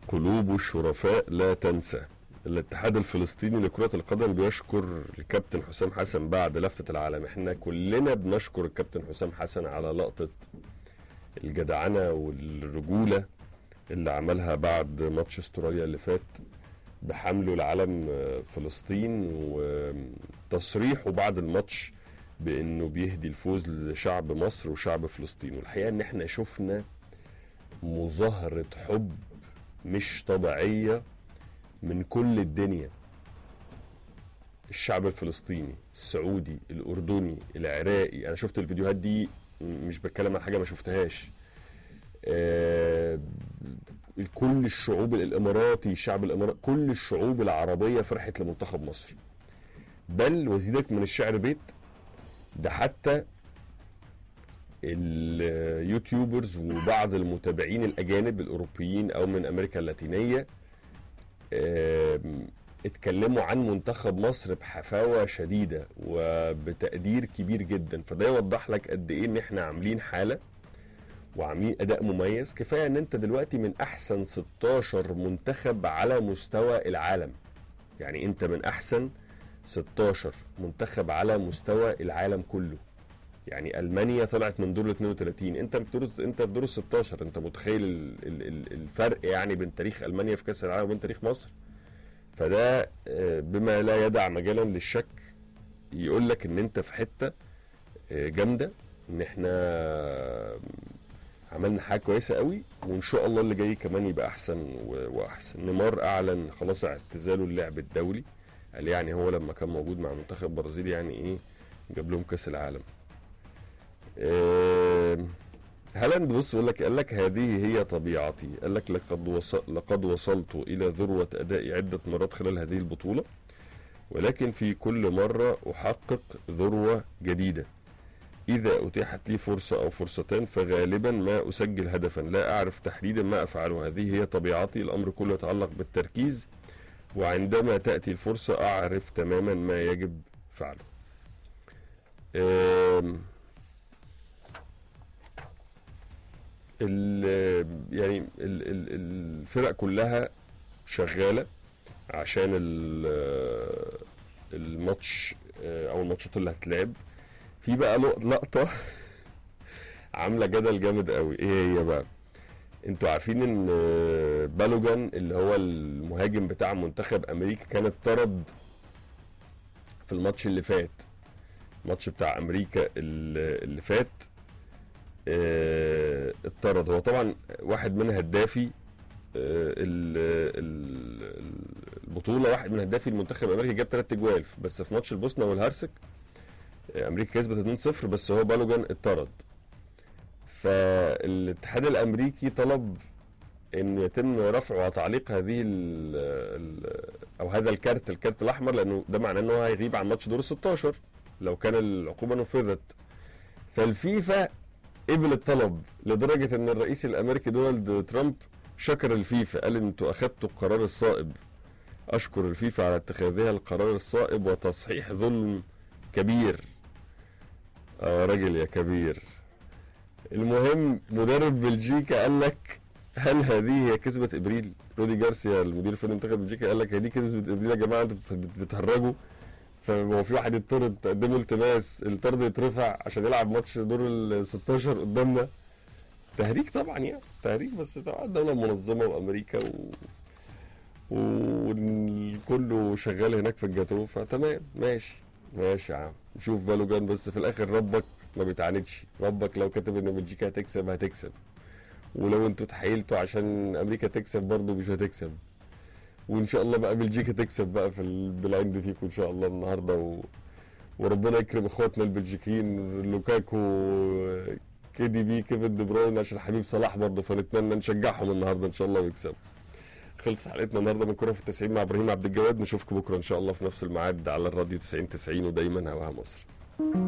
قلوب الشرفاء لا تنسى الاتحاد الفلسطيني لكرة القدم بيشكر الكابتن حسام حسن بعد لفتة العالم احنا كلنا بنشكر الكابتن حسام حسن على لقطة الجدعنة والرجولة اللي عملها بعد ماتش استراليا اللي فات بحمله لعلم فلسطين وتصريحه بعد الماتش بانه بيهدي الفوز لشعب مصر وشعب فلسطين والحقيقه ان احنا شفنا مظاهره حب مش طبيعيه من كل الدنيا الشعب الفلسطيني السعودي الاردني العراقي انا شفت الفيديوهات دي مش بتكلم عن حاجه ما شفتهاش آه كل الشعوب الاماراتي الشعب الاماراتي كل الشعوب العربيه فرحت لمنتخب مصر بل وزيدك من الشعر بيت ده حتى اليوتيوبرز وبعض المتابعين الاجانب الاوروبيين او من امريكا اللاتينيه اتكلموا عن منتخب مصر بحفاوه شديده وبتقدير كبير جدا فده يوضح لك قد ايه ان احنا عاملين حاله وعاملين اداء مميز كفايه ان انت دلوقتي من احسن 16 منتخب على مستوى العالم يعني انت من احسن 16 منتخب على مستوى العالم كله يعني المانيا طلعت من دور ال 32 انت في دور انت في دور ال 16 انت متخيل ال... ال... الفرق يعني بين تاريخ المانيا في كاس العالم وبين تاريخ مصر فده بما لا يدع مجالا للشك يقول لك ان انت في حته جامده ان احنا عملنا حاجه كويسه قوي وان شاء الله اللي جاي كمان يبقى احسن واحسن نيمار اعلن خلاص اعتزاله اللعب الدولي قال يعني هو لما كان موجود مع منتخب البرازيل يعني ايه جاب لهم كاس العالم إيه هالاند بص يقول لك قال لك هذه هي طبيعتي قال لك لقد وصل لقد وصلت الى ذروه ادائي عده مرات خلال هذه البطوله ولكن في كل مره احقق ذروه جديده إذا أتيحت لي فرصة أو فرصتان فغالبا ما أسجل هدفا لا أعرف تحديدا ما أفعله هذه هي طبيعتي الأمر كله يتعلق بالتركيز وعندما تأتي الفرصة أعرف تماما ما يجب فعله ال يعني ال ال الفرق كلها شغالة عشان الماتش أو الماتشات اللي هتلعب في بقى لقطة عاملة جدل جامد قوي ايه هي بقى انتوا عارفين ان بالوجان اللي هو المهاجم بتاع منتخب امريكا كان اتطرد في الماتش اللي فات الماتش بتاع امريكا اللي فات اه اتطرد هو طبعا واحد من هدافي اه البطوله واحد من هدافي المنتخب الامريكي جاب ثلاث اجوال بس في ماتش البوسنه والهرسك امريكا كسبت 2-0 بس هو بالوجان اتطرد فالاتحاد الامريكي طلب ان يتم رفع وتعليق هذه ال ال او هذا الكارت الكارت الاحمر لانه ده معناه ان هو هيغيب عن ماتش دور ال 16 لو كان العقوبه نفذت فالفيفا قبل الطلب لدرجه ان الرئيس الامريكي دونالد ترامب شكر الفيفا قال انتوا اخذتوا القرار الصائب اشكر الفيفا على اتخاذها القرار الصائب وتصحيح ظلم كبير اه راجل يا كبير المهم مدرب بلجيكا قال لك هل هذه هي كسبة ابريل؟ رودي جارسيا المدير الفني منتخب بلجيكا قال لك هذه كسبة ابريل يا جماعه انتوا بتهرجوا فهو في واحد يطرد تقدمه التماس الطرد يترفع عشان يلعب ماتش دور ال 16 قدامنا تهريج طبعا يعني تهريج بس طبعا الدوله منظمه وامريكا و وكله شغال هناك في الجاتو فتمام ماشي ماشي يا عم شوف بالوجان بس في الاخر ربك ما بيتعاندش ربك لو كتب ان بلجيكا هتكسب هتكسب ولو انتوا تحايلتوا عشان امريكا تكسب برضه مش هتكسب وان شاء الله بقى بلجيكا تكسب بقى في البلايند فيكم ان شاء الله النهارده و... وربنا يكرم اخواتنا البلجيكيين لوكاكو كي دي بي كيفن دي بروين عشان حبيب صلاح برضه فنتمنى نشجعهم النهارده ان شاء الله ويكسبوا خلصت حلقتنا النهارده من كوره في التسعين مع ابراهيم عبد الجواد نشوفكم بكره ان شاء الله في نفس الميعاد على الراديو 90 90 ودايما هواها مصر